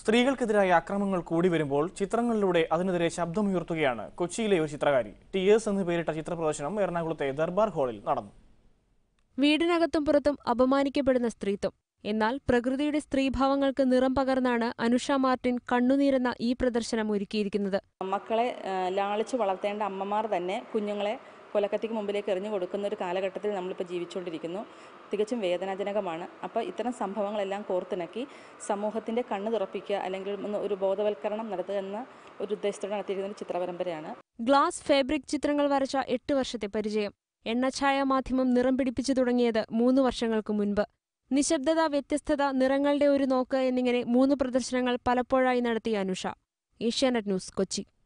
സ്ത്രീകൾക്കെതിരായ അക്രമങ്ങൾ കൂടി വരുമ്പോൾ ചിത്രങ്ങളിലൂടെ അതിനെതിരെ ശബ്ദമുയർത്തുകയാണ് കൊച്ചിയിലെ ഒരു ചിത്രകാരി ടിയേഴ്സ് എന്ന് പേരിട്ട ചിത്രപ്രദർശനം എറണാകുളത്തെ ദർബാർ ഹാളിൽ നടന്നു വീടിനകത്തും പുറത്തും അപമാനിക്കപ്പെടുന്ന സ്ത്രീത്വം എന്നാൽ പ്രകൃതിയുടെ സ്ത്രീഭാവങ്ങൾക്ക് നിറം പകർന്നാണ് അനുഷ മാർട്ടിൻ കണ്ണുനീരെന്ന ഈ പ്രദർശനം ഒരുക്കിയിരിക്കുന്നത് മക്കളെ ആ, ലാളിച്ച് വളർത്തേണ്ട അമ്മമാർ തന്നെ കുഞ്ഞുങ്ങളെ കൊലക്കത്തിക്ക് മുമ്പിലേക്ക് എറിഞ്ഞു കൊടുക്കുന്ന ഒരു കാലഘട്ടത്തിൽ നമ്മളിപ്പോൾ ജീവിച്ചുകൊണ്ടിരിക്കുന്നു തികച്ചും വേദനാജനകമാണ് അപ്പോൾ ഇത്തരം സംഭവങ്ങളെല്ലാം കോർത്തിണക്കി സമൂഹത്തിൻ്റെ കണ്ണ് തുറപ്പിക്കുക അല്ലെങ്കിൽ ഒന്ന് ഒരു ബോധവൽക്കരണം നടത്തുക എന്ന ഒരു ഉദ്ദേശത്തോടെ നടത്തിയിരിക്കുന്ന ഒരു ചിത്രപരമ്പരയാണ് ഗ്ലാസ് ഫാബ്രിക് ചിത്രങ്ങൾ വരച്ച എട്ട് വർഷത്തെ പരിചയം എണ്ണഛായ മാധ്യമം നിറം പിടിപ്പിച്ചു തുടങ്ങിയത് മൂന്ന് വർഷങ്ങൾക്ക് മുൻപ് നിശബ്ദത വ്യത്യസ്തത നിറങ്ങളുടെ ഒരു നോക്ക് എന്നിങ്ങനെ മൂന്ന് പ്രദർശനങ്ങൾ പലപ്പോഴായി നടത്തിയ അനുഷ ഏഷ്യാനെറ്റ് ന്യൂസ് കൊച്ചി